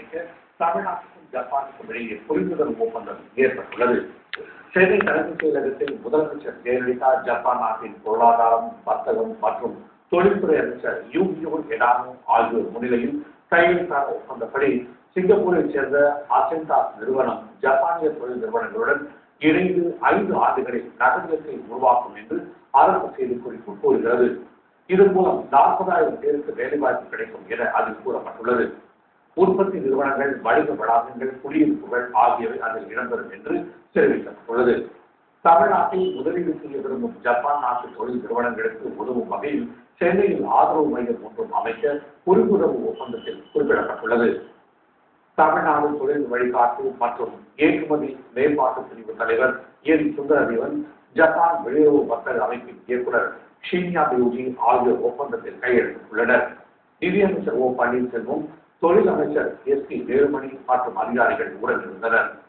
அமைக்க தமிழ்நாட்டுக்கும் ஜப்பானுக்கும் இடையே புரிந்துணர்வு ஒப்பந்தம் ஏற்பட்டுள்ளது சென்னை தலைமைச் செயலகத்தில் முதலமைச்சர் ஜெயலலிதா ஜப்பான் நாட்டின் பொருளாதாரம் வர்த்தகம் மற்றும் தொழில்துறை அமைச்சர் யூகியோ எடானோ ஆகியோர் முன்னிலையில் கையெழுத்தான ஒப்பந்தப்படி சிங்கப்பூரைச் சேர்ந்த அசென்டா நிறுவனம் ஜப்பானிய தொழில் நிறுவனங்களுடன் இணைந்து ஐந்து ஆண்டுகளில் நகரத்தை உருவாக்கும் என்று அரசு செய்திக்குறிப்பு கூறுகிறது இதன் மூலம் நாற்பதாயிரம் பேருக்கு வேலைவாய்ப்பு கிடைக்கும் என அதில் கூறப்பட்டுள்ளது உற்பத்தி நிறுவனங்கள் வணிக வளாகங்கள் குடியிருப்புகள் ஆகியவை அதில் இடம்பெறும் என்று தெரிவிக்கப்பட்டுள்ளது தமிழ்நாட்டில் முதலீடு செய்ய விரும்பும் ஜப்பான் நாட்டு தொழில் நிறுவனங்களுக்கு உதவும் வகையில் சென்னையில் ஆதரவு மையம் ஒன்றும் அமைக்க புரிந்துணர்வு ஒப்பந்தத்தில் குறிப்பிடப்பட்டுள்ளது தமிழ்நாடு தொழில் வழிகாட்டு மற்றும் ஏற்றுமதி மேம்பாட்டு பிரிவு தலைவர் என் சுந்தரதேவன் ஜப்பான் வெளியுறவு வர்த்தக அமைப்பின் இயக்குனர் ஷீன்யா பியூஜி ஆகியோர் ஒப்பந்தத்தில் கையெழுத்திட்டுள்ளனர் நிதியமைச்சர் ஓ பன்னீர்செல்வம் தொழில் அமைச்சர் எஸ் பி வேலுமணி மற்றும் அதிகாரிகள் உடன் இருந்தனர்